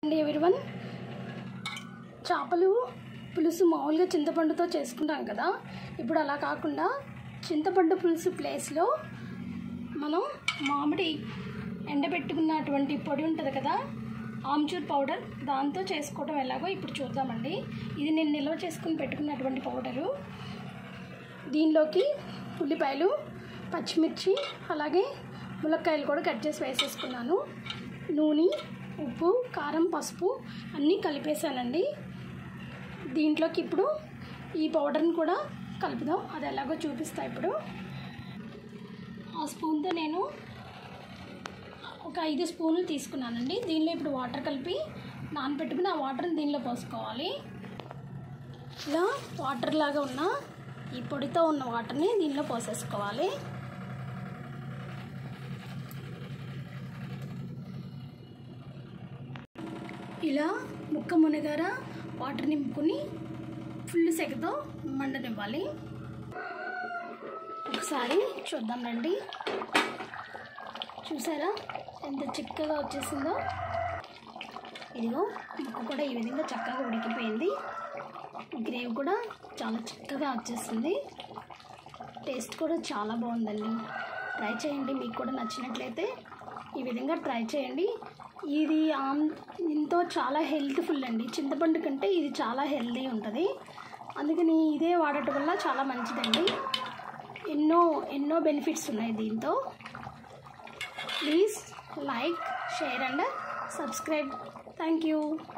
అండి ఎవరివన్ చేపలు పులుసు మామూలుగా చింతపండుతో చేసుకుంటాం కదా ఇప్పుడు అలా కాకుండా చింతపండు పులుసు ప్లేస్లో మనం మామిడి ఎండబెట్టుకున్నటువంటి పొడి ఉంటుంది కదా ఆమ్చూర్ పౌడర్ దాంతో చేసుకోవడం ఎలాగో ఇప్పుడు చూద్దామండి ఇది నేను నిల్వ చేసుకుని పెట్టుకున్నటువంటి పౌడరు దీనిలోకి ఉల్లిపాయలు పచ్చిమిర్చి అలాగే ములక్కాయలు కూడా కట్ చేసి వేసేసుకున్నాను నూనె ఉప్పు కారం పసుపు అన్నీ కలిపేసానండి దీంట్లోకి ఇప్పుడు ఈ పౌడర్ని కూడా కలుపుదాం అది ఎలాగో చూపిస్తా ఇప్పుడు ఆ స్పూన్తో నేను ఒక ఐదు స్పూన్లు తీసుకున్నానండి దీనిలో ఇప్పుడు వాటర్ కలిపి నానబెట్టుకుని ఆ వాటర్ని దీనిలో పోసుకోవాలి ఇలా వాటర్ లాగా ఉన్న ఈ పొడితో ఉన్న వాటర్ని దీనిలో పోసేసుకోవాలి ఇలా ముక్క మునగార వాటర్ నింపుకుని ఫుల్ సెగతో మండనివ్వాలి ఒకసారి చూద్దాం రండి చూసారా ఎంత చిక్కగా వచ్చేసిందో ఇదిగో ముక్క కూడా ఈ విధంగా చక్కగా ఉడికిపోయింది గ్రేవ్ కూడా చాలా చిక్కగా వచ్చేసింది టేస్ట్ కూడా చాలా బాగుందండి ట్రై చేయండి మీకు కూడా నచ్చినట్లయితే ఈ విధంగా ట్రై చేయండి ఇది ఆమ్ దీంతో చాలా హెల్త్ఫుల్ అండి చింతపండు కంటే ఇది చాలా హెల్తీ ఉంటుంది అందుకని ఇదే వాడటం వల్ల చాలా మంచిదండి ఎన్నో ఎన్నో బెనిఫిట్స్ ఉన్నాయి దీంతో please like share and subscribe thank you